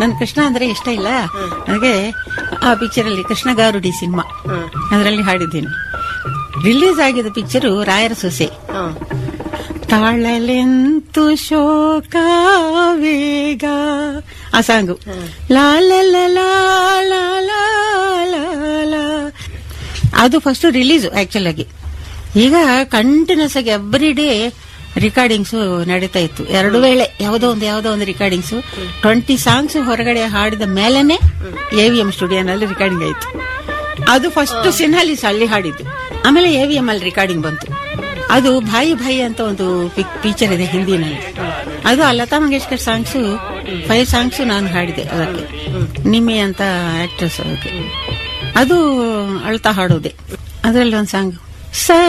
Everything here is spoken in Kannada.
ನನ್ ಕೃಷ್ಣ ಅಂದ್ರೆ ಇಷ್ಟ ಇಲ್ಲ ನನಗೆ ಆ ಪಿಕ್ಚರ್ ಅಲ್ಲಿ ಕೃಷ್ಣ ಗಾರುಡಿ ಸಿನಿಮಾ ಅದರಲ್ಲಿ ಹಾಡಿದ್ದೀನಿ ರಿಲೀಸ್ ಆಗಿದ ಪಿಕ್ಚರು ರಾಯರ ಸೊಸೆ ತಾಳಲೆಂತು ಶೋಕ ವೇಗ ಆ ಸಾಂಗು ಲಾ ಲಾ ಲಾ ಲಾ ಲಾ ಲಾ ಲಾ ಲಾ. ಅದು ಫಸ್ಟ್ ರಿಲೀಸ್ ಆಕ್ಚುಲ್ ಆಗಿ ಈಗ ಕಂಟಿನ್ಯೂಸ್ ಆಗಿ ಎವ್ರಿ ಡೇ ರಿಕಾರ್ಡಿಂಗ್ಸ್ ನಡೀತಾ ಇತ್ತು ಎರಡು ವೇಳೆ ಯಾವುದೋ ಒಂದು ಯಾವುದೋ ಒಂದು ರಿಕಾರ್ಡಿಂಗ್ಸ್ ಟ್ವೆಂಟಿ ಸಾಂಗ್ಸ್ ಹೊರಗಡೆ ಹಾಡಿದ ಮೇಲೆನೆ ಎ ವಿ ಎಂ ಸ್ಟುಡಿಯೋನಲ್ಲಿ ರಿಕಾರ್ಡಿಂಗ್ ಆಯ್ತು ಅದು ಫಸ್ಟ್ ಸಿನ್ಹಾಲಿಸ್ ಅಲ್ಲಿ ಹಾಡಿದ್ದು ಆಮೇಲೆ ಎ ವಿ ಎಂ ಅಲ್ಲಿ ರಿಕಾರ್ಡಿಂಗ್ ಬಂತು ಅದು ಭಾಯಿ ಭಾಯಿ ಅಂತ ಒಂದು ಪಿಕ್ಚರ್ ಇದೆ ಹಿಂದಿನಲ್ಲಿ ಅದು ಆ Lata Mangeshkar songs five songs ನಾನು ಹಾಡಿದೆ ಅದಕ್ಕೆ ನಿಮ್ಮಿ ಅಂತ ಆಕ್ಟ್ರೆಸ್ ಅದಕ್ಕೆ ಅದು ಅಳ್ತಾ ಹಾಡೋದೆ ಅದರಲ್ಲಿ ಒಂದು ಸಾಂಗ್ ಸ